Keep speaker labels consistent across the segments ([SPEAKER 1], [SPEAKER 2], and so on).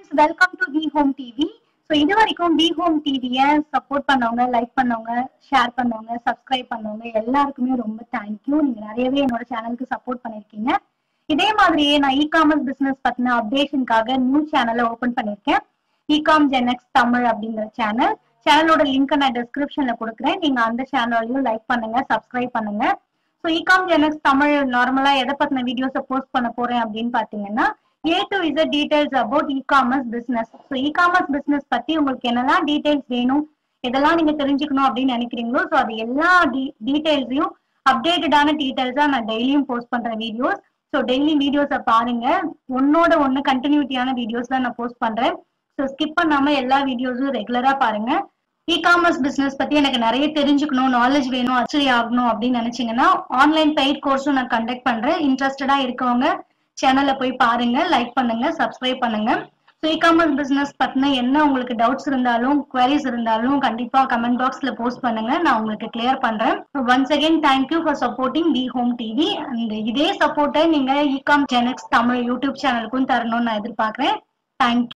[SPEAKER 1] friends welcome to V Home TV so இது வரைக்கும் வி ஹோம் டிவியை சப்போர்ட் பண்ணவங்க லைக் பண்ணவங்க ஷேர் பண்ணவங்க சப்ஸ்கிரைப் பண்ணவங்க எல்லாருக்குமே ரொம்ப தேங்க்யூ நீங்க நிறையவே என்னோட சேனலுக்கு சப்போர்ட் பண்ணிருக்கீங்க இதே மாதிரியே நான் இ காமர்ஸ் பிசினஸ் பத்தின அப்டேஷனுக்காக நியூ சேனலை ஓபன் பண்ணிருக்கேன் இகாம் ஜெனெக்ஸ் தமிழ் அப்படிங்கிற சேனல் சேனலோட லிங்க் நான் டிஸ்கிரிப்ஷன்ல கொடுக்குறேன் நீங்க அந்த சேனலையும் லைக் பண்ணுங்க சப்ஸ்கிரைப் பண்ணுங்க ஸோ இகாம் ஜெனெக்ஸ் தமிழ் நார்மலா எதை பத்தின வீடியோஸை போஸ்ட் பண்ண போறேன் அப்படின்னு பாத்தீங்கன்னா A to Z details about e commerce business so e commerce business பத்தி உங்களுக்கு என்னெல்லாம் டீடைல்ஸ் வேணும் இதெல்லாம் நீங்க தெரிஞ்சுக்கணும் அப்படின்னு நினைக்கிறீங்களோ ஸோ அது எல்லா டீடைல்ஸையும் அப்டேட்டடான டீடைல்ஸா நான் டெய்லியும் போஸ்ட் பண்ற வீடியோஸ் ஸோ டெய்லி வீடியோஸை பாருங்க ஒன்னோட ஒன்னு கண்டினியூட்டியான வீடியோஸ் தான் நான் போஸ்ட் பண்றேன் ஸோ ஸ்கிப் பண்ணாம எல்லா வீடியோஸும் ரெகுலரா பாருங்க இ காமர்ஸ் பிசினஸ் பத்தி எனக்கு நிறைய தெரிஞ்சுக்கணும் நாலேஜ் வேணும் அச்சரி ஆகணும் அப்படின்னு நினைச்சீங்கன்னா ஆன்லைன் பெய்ட் கோர்ஸும் நான் கண்டக்ட் பண்றேன் இன்ட்ரெஸ்டடா இருக்கவங்க சேனல்ல போய் பாருங்க லைக் பண்ணுங்க சப்ஸ்கிரைப் பண்ணுங்க ஸோ இ காமர்ஸ் பிசினஸ் பத்தின என்ன உங்களுக்கு டவுட்ஸ் இருந்தாலும் குவரிஸ் இருந்தாலும் கண்டிப்பா கமெண்ட் பாக்ஸ்ல போஸ்ட் பண்ணுங்க நான் உங்களுக்கு கிளியர் பண்றேன் once again thank you for supporting V Home TV and இதே சப்போர்ட்டை நீங்க இகாம் ஜெனக்ஸ் தமிழ் யூடியூப் சேனலுக்கும் தரணும்னு நான் எதிர்பார்க்கிறேன் தேங்க்யூ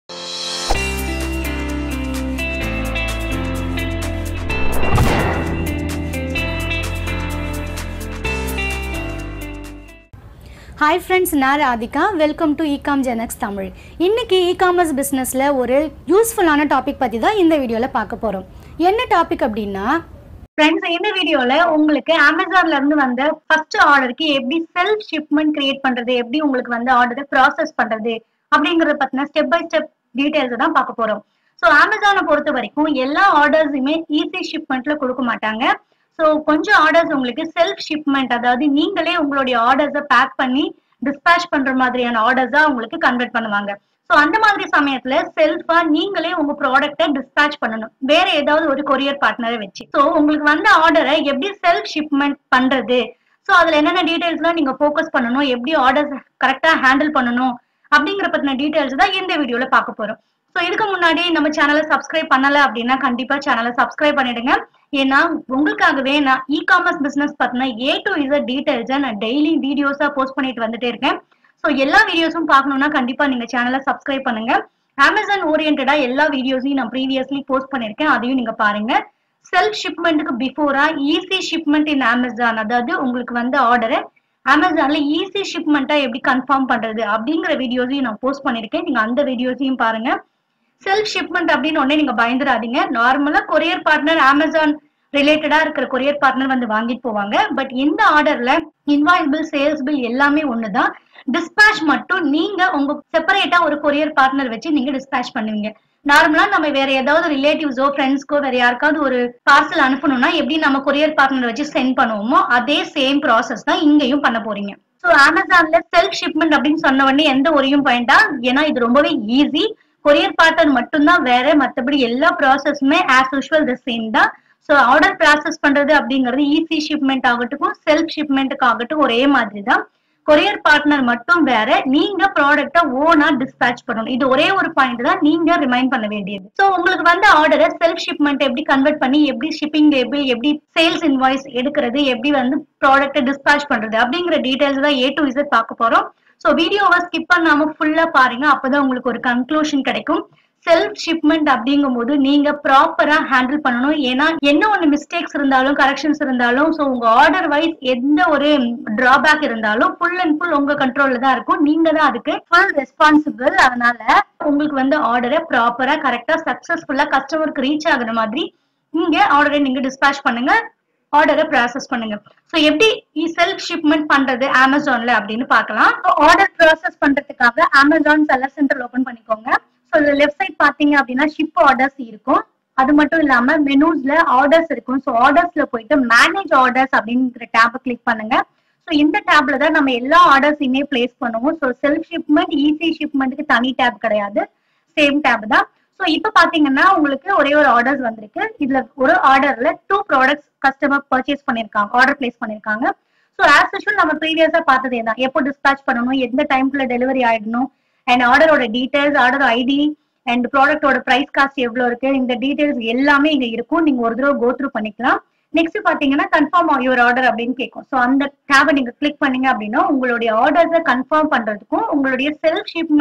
[SPEAKER 2] ஹாய் ஃப்ரெண்ட்ஸ் நான் Radhika welcome to Ecom Genex Tamil இன்னைக்கு இ காமர்ஸ் பிஸ்னஸில் ஒரு யூஸ்ஃபுல்லான டாபிக் பற்றி தான் இந்த வீடியோவில் பார்க்க போகிறோம் என்ன டாபிக் அப்படின்னா
[SPEAKER 1] ஃப்ரெண்ட்ஸ் இந்த வீடியோல உங்களுக்கு அமேசான்ல இருந்து வந்த ஃபர்ஸ்ட் ஆர்டருக்கு எப்படி செல்ஃப் ஷிப்மெண்ட் கிரியேட் பண்றது எப்படி உங்களுக்கு வந்து ஆர்டரை ப்ராசஸ் பண்றது அப்படிங்கறத பத்தின ஸ்டெப் பை ஸ்டெப் டீடைல்ஸ் தான் பார்க்க போறோம் ஸோ அமேசானை பொறுத்த வரைக்கும் எல்லா ஆர்டர்ஸுமே ஈஸி ஷிப்மெண்ட்ல கொடுக்க மாட்டாங்க ஸோ கொஞ்சம் ஆர்டர்ஸ் உங்களுக்கு செல்ஃப் ஷிப்மெண்ட் அதாவது நீங்களே உங்களுடைய ஆர்டர்ஸை பேக் பண்ணி டிஸ்பேச் பண்ற மாதிரியான ஆர்டர்ஸா உங்களுக்கு கன்வெர்ட் பண்ணுவாங்க ஸோ அந்த மாதிரி சமயத்துல செல்ஃபா நீங்களே உங்க ப்ராடக்ட்டை டிஸ்பேச் பண்ணணும் வேற ஏதாவது ஒரு கொரியர் பார்ட்னரை வச்சு ஸோ உங்களுக்கு வந்த ஆர்டரை எப்படி செல்ஃப் ஷிப்மெண்ட் பண்றது ஸோ அதுல என்னென்ன டீடைல்ஸ்லாம் நீங்க ஃபோக்கஸ் பண்ணணும் எப்படி ஆர்டர்ஸ் கரெக்டா ஹேண்டில் பண்ணணும் அப்படிங்கிற பத்தின டீடைல்ஸ் தான் இந்த வீடியோல பார்க்க போறோம் ஸோ இதுக்கு முன்னாடி நம்ம சேனலை சப்ஸ்கிரைப் பண்ணல அப்படின்னா கண்டிப்பா சேனலை சப்ஸ்கிரைப் பண்ணிடுங்க ஏன்னா உங்களுக்காகவே நான் இ காமர்ஸ் பிசினஸ் பத்தின ஏ டு இசட் டீடைல்ஸை நான் டெய்லி வீடியோஸா போஸ்ட் பண்ணிட்டு வந்துட்டே இருக்கேன் ஸோ எல்லா வீடியோஸும் பார்க்கணும்னா கண்டிப்பா நீங்க சேனலை சப்ஸ்கிரைப் பண்ணுங்க அமேசான் ஓரியன்டா எல்லா வீடியோஸையும் நான் ப்ரீவியஸ்லி போஸ்ட் பண்ணிருக்கேன் அதையும் நீங்க பாருங்க செல்ஃப் ஷிப்மெண்ட்டுக்கு பிஃபோரா ஈஸி ஷிப்மெண்ட் இன் அமேசான் அதாவது உங்களுக்கு வந்து ஆர்டரை அமேசான்ல ஈஸி ஷிப்மெண்ட்டா எப்படி கன்ஃபார்ம் பண்றது அப்படிங்கிற வீடியோஸையும் நான் போஸ்ட் பண்ணிருக்கேன் நீங்க அந்த வீடியோஸையும் பாருங்க செல்ஃப் ஷிப்மெண்ட் அப்படின்னு உடனே நீங்க பயந்துடாதீங்க நார்மலா கொரியர் பார்ட்னர் அமேசான் ரிலேட்டடா இருக்கிற கொரியர் பார்ட்னர் வந்து வாங்கிட்டு போவாங்க பட் இந்த ஆர்டர்ல இன்வாய்ஸ் பில் சேல்ஸ் பில் எல்லாமே ஒண்ணுதான் டிஸ்பேச் மட்டும் நீங்க உங்க செப்பரேட்டா ஒரு கொரியர் பார்ட்னர் வச்சு நீங்க டிஸ்பேச் பண்ணுவீங்க நார்மலா நம்ம வேற ஏதாவது ரிலேட்டிவ்ஸோ ஃப்ரெண்ட்ஸ்க்கோ வேற யாருக்காவது ஒரு பார்சல் அனுப்பணும்னா எப்படி நம்ம கொரியர் பார்ட்னர் வச்சு சென்ட் பண்ணுவோமோ அதே சேம் ப்ராசஸ் தான் இங்கேயும் பண்ண போறீங்க ஸோ அமேசான்ல செல்ஃப் ஷிப்மெண்ட் அப்படின்னு சொன்ன உடனே எந்த ஒரையும் பாயிண்டா ஏன்னா இது ரொம்பவே ஈஸி கொரியர் பார்ட்னர் மட்டும்தான் வேற மற்றபடி எல்லா ப்ராசஸுமே ஆஸ் யூஷுவல் த சேம் தான் ஸோ ஆர்டர் ப்ராசஸ் பண்றது அப்படிங்கிறது ஈஸி ஷிப்மெண்ட் ஆகட்டும் செல்ஃப் ஷிப்மெண்ட்டுக்கு ஆகட்டும் ஒரே மாதிரி தான் கொரியர் பார்ட்னர் மட்டும் வேற நீங்க ப்ராடக்ட ஓனா டிஸ்பேச் பண்ணணும் இது ஒரே ஒரு பாயிண்ட் தான் நீங்க ரிமைண்ட் பண்ண வேண்டியது ஸோ உங்களுக்கு வந்து ஆர்டரை செல்ஃப் ஷிப்மெண்ட் எப்படி கன்வெர்ட் பண்ணி எப்படி ஷிப்பிங் லேபிள் எப்படி சேல்ஸ் இன்வாய்ஸ் எடுக்கிறது எப்படி வந்து ப்ராடக்ட்டை டிஸ்பேச் பண்றது அப்படிங்கிற டீடைல்ஸ் தான் ஏ டு இசட் பார்க்க போறோம் ஸோ வீடியோவை ஸ்கிப் பண்ணாம ஃபுல்லா பாருங்க அப்பதான் உங்களுக்கு ஒரு கன்க்ளூஷன் கிடைக்கும் செல்ஃப் ஷிப்மெண்ட் அப்படிங்கும் போது நீங்க ப்ராப்பரா ஹேண்டில் பண்ணணும் ஏன்னா என்ன ஒண்ணு மிஸ்டேக்ஸ் இருந்தாலும் கரெக்ஷன்ஸ் இருந்தாலும் ஸோ உங்க ஆர்டர் வைஸ் எந்த ஒரு டிராபேக் இருந்தாலும் ஃபுல் அண்ட் ஃபுல் உங்க கண்ட்ரோல்ல தான் இருக்கும் நீங்க தான் அதுக்கு ஃபுல் ரெஸ்பான்சிபிள் அதனால உங்களுக்கு வந்து ஆர்டரை ப்ராப்பரா கரெக்டா சக்சஸ்ஃபுல்லா கஸ்டமருக்கு ரீச் ஆகுற மாதிரி நீங்க ஆர்டரை நீங்க டிஸ்பேச் பண்ணுங்க ஆர்டரை ப்ராசஸ் பண்ணுங்க ஸோ எப்படி செல்ஃப் ஷிப்மெண்ட் பண்றது அமேசான்ல அப்படின்னு பார்க்கலாம் ஆர்டர் ப்ராசஸ் பண்றதுக்காக அமேசான் செல்லர் சென்டர் ஓபன் பண்ணிக்கோங்க ஸோ லெஃப்ட் சைட் பாத்தீங்க அப்படின்னா ஷிப் ஆர்டர்ஸ் இருக்கும் அது மட்டும் இல்லாம மெனூஸ்ல ஆர்டர்ஸ் இருக்கும் ஸோ ஆர்டர்ஸ்ல போயிட்டு மேனேஜ் ஆர்டர்ஸ் அப்படிங்கிற டேப்பை கிளிக் பண்ணுங்க ஸோ இந்த டேப்ல தான் நம்ம எல்லா ஆர்டர்ஸையுமே பிளேஸ் பண்ணுவோம் ஸோ செல்ஃப் ஷிப்மெண்ட் ஈஸி ஷிப்மெண்ட்டுக்கு தனி டேப் கிடையாது சேம் டேப் தான் ஸோ இப்போ பாத்தீங்கன்னா உங்களுக்கு ஒரே ஒரு ஆர்டர்ஸ் வந்திருக்கு இதுல ஒரு ஆர்டர்ல டூ ப்ராடக்ட்ஸ் கஸ்டமர் பர்ச்சேஸ் பண்ணிருக்காங்க ஆர்டர் பிளேஸ் பண்ணிருக்காங்க ஸோ ஆஸ் யூஷுவல் நம்ம ப்ரீவியஸா பார்த்ததே தான் எப்போ டிஸ்பேச் பண்ணணும் எந்த டைம்ல டெலிவரி ஆயிடணும் அண்ட் ஆர்டரோட டீடைல்ஸ் ஆர்டர் ஐடி அண்ட் ப்ராடக்டோட பிரைஸ் காஸ்ட் எவ்வளவு இருக்கு இந்த டீடைல்ஸ் எல்லாமே இங்க இருக்கும் நீங்க ஒரு தடவை கோ த்ரூ பண்ணிக்கலாம் நெக்ஸ்ட் பாத்தீங்கன்னா கன்ஃபார்ம் யுவர் ஆர்டர் அப்படின்னு கேட்கும் ஸோ அந்த டேபை நீங்க கிளிக் பண்ணீங்க அப்படின்னா உங்களுடைய ஆர்டர்ஸை கன்ஃபார்ம் பண்றதுக்கும் உங்களுடைய செல்ஃப் ஷிப்மெண்ட்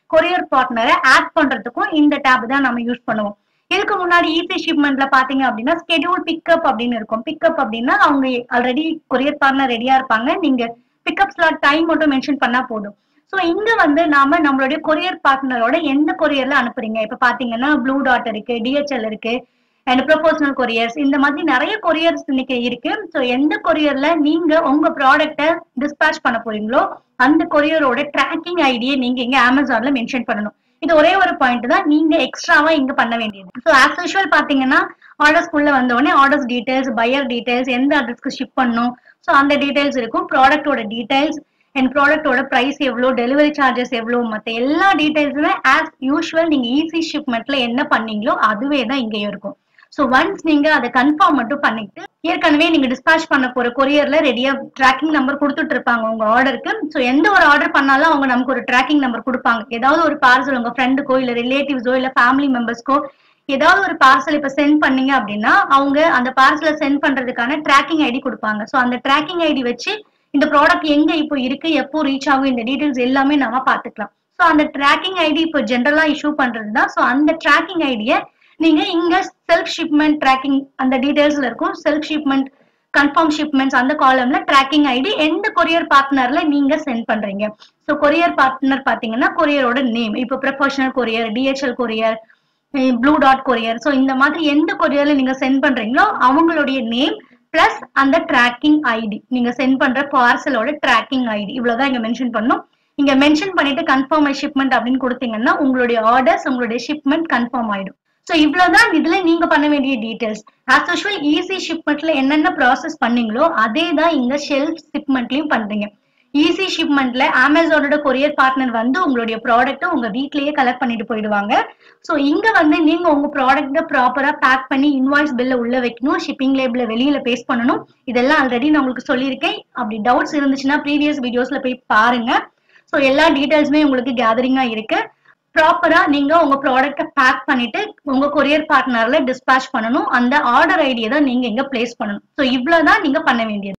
[SPEAKER 1] கொரியர் பார்ட்னரை ஆட் பண்றதுக்கும் இந்த டேப் தான் நம்ம யூஸ் பண்ணுவோம் இதுக்கு முன்னாடி ஈஸி ஷிப்மெண்ட்ல பாத்தீங்க அப்படின்னா ஸ்கெடியூல் பிக்கப் அப்படின்னு இருக்கும் பிக்கப் அப்படின்னா அவங்க ஆல்ரெடி கொரியர் பார்ட்னர் ரெடியா இருப்பாங்க நீங்க பிக்கப் ஸ்லாட் டைம் மட்டும் மென்ஷன் பண்ணா போதும் ஸோ இங்க வந்து நாம நம்மளுடைய கொரியர் பார்ட்னரோட எந்த கொரியர்ல அனுப்புறீங்க இப்ப பாத்தீங்கன்னா ப்ளூ டாட் இருக்கு டிஹெச்எல் இருக்கு அண்ட் ப்ரொபோஷனல் கொரியர்ஸ் இந்த மாதிரி நிறைய கொரியர்ஸ் இன்னைக்கு இருக்கு ஸோ எந்த கொரியர்ல நீங்க உங்க ப்ராடக்ட்டை டிஸ்பேச் பண்ண போறீங்களோ அந்த கொரியரோட ட்ராக்கிங் ஐடியை நீங்க இங்க அமேசான்ல மென்ஷன் பண்ணணும் இது ஒரே ஒரு பாயிண்ட் தான் நீங்க எக்ஸ்ட்ராவா இங்க பண்ண வேண்டியது ஸோ ஆஸ் யூஷுவல் பாத்தீங்கன்னா ஆர்டர்ஸ்குள்ள வந்த உடனே ஆர்டர்ஸ் டீடைல்ஸ் பையர் டீடைல்ஸ் எந்த அட்ரஸ்க்கு ஷிப் பண்ணும் ஸோ அந்த டீடைல்ஸ் இருக்கும் ப்ராடக்ட்டோட டீடைல்ஸ் அண்ட் ப்ராடக்ட்டோட பிரைஸ் எவ்வளோ டெலிவரி சார்ஜஸ் எவ்வளோ மற்ற எல்லா டீடைல்ஸுமே ஆஸ் யூஷுவல் நீங்க ஈஸி ஷிப்மெண்ட்ல என்ன பண்ணீங்களோ அதுவே தான் இங்கேயும் இருக்கும் ஸோ ஒன்ஸ் நீங்க அதை கன்ஃபார்ம் மட்டும் பண்ணிட்டு ஏற்கனவே நீங்க டிஸ்பேச் பண்ண போற கொரியர்ல ரெடியா ட்ராக்கிங் நம்பர் கொடுத்துட்டு இருப்பாங்க உங்க ஆர்டருக்கு ஸோ எந்த ஒரு ஆர்டர் பண்ணாலும் அவங்க நமக்கு ஒரு ட்ராக்கிங் நம்பர் கொடுப்பாங்க ஏதாவது ஒரு பார்சல் உங்க ஃப்ரெண்டுக்கோ இல்ல ரிலேட்டிவ்ஸோ இல்ல ஃபேமிலி மெம்பர்ஸ்க்கோ ஏதாவது ஒரு பார்சல் இப்ப சென்ட் பண்ணீங்க அப்படின்னா அவங்க அந்த பார்சலை சென்ட் பண்றதுக்கான ட்ராக்கிங் ஐடி கொடுப்பாங்க ஸோ அந்த ட்ராக்கிங் ஐடி வச்சு இந்த ப்ராடக்ட் எங்க இப்போ இருக்கு எப்போ ரீச் ஆகும் இந்த டீடைல்ஸ் எல்லாமே நாம பாத்துக்கலாம் ஸோ அந்த ட்ராக்கிங் ஐடி இப்போ ஜென்ரலா இஷ்யூ பண்றது தான் ஸோ அந்த ட்ராக்கிங் ஐடியை நீங்க இங்க செல்ஃப் ஷிப்மெண்ட் ட்ராக்கிங் அந்த டீடைல்ஸ்ல இருக்கும் செல்ஃப் ஷிப்மெண்ட் கன்ஃபார்ம் ஷிப்மெண்ட்ஸ் அந்த காலம்ல ட்ராக்கிங் ஐடி எந்த கொரியர் பார்ட்னர்ல நீங்க சென்ட் பண்றீங்க ஸோ கொரியர் பார்ட்னர் பாத்தீங்கன்னா கொரியரோட நேம் இப்போ professional courier DHL courier Blue டாட் கொரியர் ஸோ இந்த மாதிரி எந்த கொரியர்ல நீங்க சென்ட் பண்றீங்களோ அவங்களுடைய நேம் பிளஸ் அந்த ட்ராக்கிங் ஐடி நீங்க சென்ட் பண்ற பார்சலோட ட்ராக்கிங் ஐடி இவ்வளவுதான் இங்க மென்ஷன் பண்ணும் இங்க மென்ஷன் பண்ணிட்டு கன்ஃபார்ம் ஷிப்மெண்ட் அப்படின்னு கொடுத்தீங்கன்னா உங்களுடைய ஆர்டர்ஸ் உங்களுடைய ஷிப்மெண்ட் கன்ஃபார்ம் ஆயிடும் ஸோ இவ்வளவுதான் இதுல நீங்க பண்ண வேண்டிய டீடைல்ஸ் ஆஸ் யூஷுவல் ஈஸி ஷிப்மெண்ட்ல என்னென்ன ப்ராசஸ் பண்ணீங்களோ அதே தான் இங்க ஷெல்ஃப் ஷிப்மெண்ட்லயும் பண்றீங்க ஈஸி ஷிப்மெண்ட்ல அமேசானோட கொரியர் பார்ட்னர் வந்து உங்களுடைய ப்ராடக்ட்டை உங்க வீட்லயே கலெக்ட் பண்ணிட்டு போயிடுவாங்க ஸோ இங்க வந்து நீங்க உங்க ப்ராடக்ட்டை ப்ராப்பரா பேக் பண்ணி இன்வாய்ஸ் பில்ல உள்ள வைக்கணும் ஷிப்பிங் லேபிள வெளியில பேஸ்ட் பண்ணணும் இதெல்லாம் ஆல்ரெடி நான் உங்களுக்கு சொல்லியிருக்கேன் அப்படி டவுட்ஸ் இருந்துச்சுன்னா ப்ரீவியஸ் வீடியோஸ்ல போய் பாருங்க ஸோ எல்லா டீடைல்ஸுமே உங்களுக்கு கேதரிங்கா இருக்கு ப்ராப்பரா நீங்க உங்க ப்ராடக்ட்டை பேக் பண்ணிட்டு உங்க கொரியர் பார்ட்னர்ல டிஸ்பேச் பண்ணணும் அந்த ஆர்டர் ஐடியை தான் நீங்க இங்க பிளேஸ் பண்ணணும் ஸோ இவ்வளவுதான் நீங்க பண்ண வேண்டியது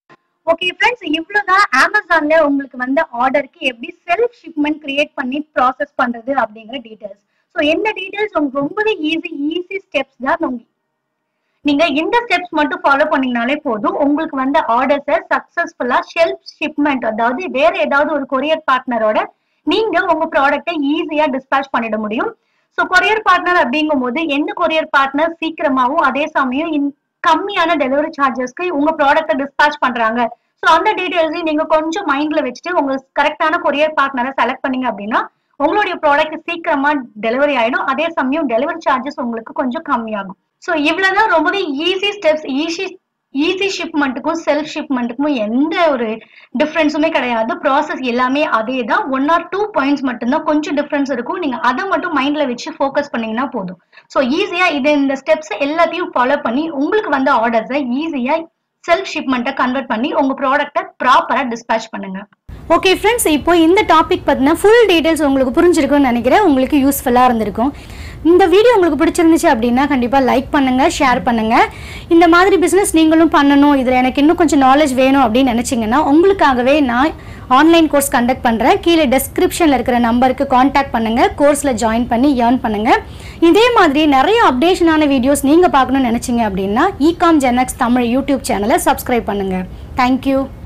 [SPEAKER 1] ஓகே ஃப்ரெண்ட்ஸ் இவ்வளவுதான் அமேசான்ல உங்களுக்கு வந்த ஆர்டருக்கு எப்படி செல்ஃப் ஷிப்மெண்ட் கிரியேட் பண்ணி ப்ராசஸ் பண்றது அப்படிங்கிற டீடைல்ஸ் ஸோ எந்த டீடைல்ஸ் உங்களுக்கு ரொம்பவே ஈஸி ஈஸி ஸ்டெப்ஸ் தான் உங்களுக்கு நீங்க இந்த ஸ்டெப்ஸ் மட்டும் ஃபாலோ பண்ணீங்கனாலே போதும் உங்களுக்கு வந்த ஆர்டர்ஸை சக்சஸ்ஃபுல்லா ஷெல்ஃப் ஷிப்மெண்ட் அதாவது வேற ஏதாவது ஒரு கொரியர் பார்ட்னரோட நீங்க உங்க ப்ராடக்ட்டை ஈஸியா டிஸ்பேச் பண்ணிட முடியும் ஸோ கொரியர் பார்ட்னர் அப்படிங்கும்போது எந்த கொரியர் பார்ட்னர் சீக்கிரமாவும் அதே சமயம் இன்- கம்மியான டெலிவரி சார்ஜஸ்க்கு உங்க ப்ராடக்ட்டை டிஸ்பேச் பண்றாங்க ஸோ அந்த டீடைல்ஸையும் நீங்க கொஞ்சம் மைண்ட்ல வச்சுட்டு உங்க கரெக்டான கொரியர் பார்ட்னரை செலக்ட் பண்ணீங்க அப்படின்னா உங்களுடைய ப்ராடக்ட் சீக்கிரமா டெலிவரி ஆயிடும் அதே சமயம் டெலிவரி சார்ஜஸ் உங்களுக்கு கொஞ்சம் கம்மியாகும் ஸோ இவ்வளவுதான் ரொம்பவே ஈஸி ஸ்டெப்ஸ் ஈஸி ஈஸி ஷிப்மெண்ட்டுக்கும் செல்ஃப் ஷிப்மெண்ட்டுக்கும் எந்த ஒரு டிஃப்ரென்ஸுமே கிடையாது ப்ராசஸ் எல்லாமே அதே தான் ஒன் ஆர் டூ பாயிண்ட்ஸ் மட்டும்தான் கொஞ்சம் டிஃப்ரென்ஸ் இருக்கும் நீங்க அதை மட்டும் மைண்ட்ல வச்சு ஃபோக்கஸ் பண்ணீங்கன்னா போதும் ஸோ ஈஸியா இது இந்த ஸ்டெப்ஸ் எல்லாத்தையும் ஃபாலோ பண்ணி உங்களுக்கு வந்த ஆர்டர்ஸை ஈஸியா செல்ஃப் ஷிப்மெண்ட்டை கன்வெர்ட் பண்ணி உங்க ப்ராடக்ட்டை ப்ராப்பரா டிஸ்பேச் பண்ணுங்க
[SPEAKER 2] ஓகே ஃப்ரெண்ட்ஸ் இப்போ இந்த டாபிக் பற்றின ஃபுல் டீடைல்ஸ் உங்களுக்கு புரிஞ்சிருக்கும்னு நினைக்கிறேன் உங்களுக்கு யூஸ்ஃபுல்லாக இருந்திருக்கும் இந்த வீடியோ உங்களுக்கு பிடிச்சிருந்துச்சு அப்படின்னா கண்டிப்பாக லைக் பண்ணுங்கள் ஷேர் பண்ணுங்கள் இந்த மாதிரி பிஸ்னஸ் நீங்களும் பண்ணணும் இதில் எனக்கு இன்னும் கொஞ்சம் நாலேஜ் வேணும் அப்படின்னு நினச்சிங்கன்னா உங்களுக்காகவே நான் ஆன்லைன் கோர்ஸ் கண்டக்ட் பண்ணுறேன் கீழே டெஸ்கிரிப்ஷனில் இருக்கிற நம்பருக்கு காண்டாக்ட் பண்ணுங்கள் கோர்ஸில் ஜாயின் பண்ணி ஏர்ன் பண்ணுங்கள் இதே மாதிரி நிறைய அப்டேஷனான வீடியோஸ் நீங்கள் பார்க்கணும்னு நினச்சிங்க அப்படின்னா இகாம் ஜெனக்ஸ் தமிழ் யூடியூப் சேனலை சப்ஸ்கிரைப் பண்ணுங்கள் தேங்க்யூ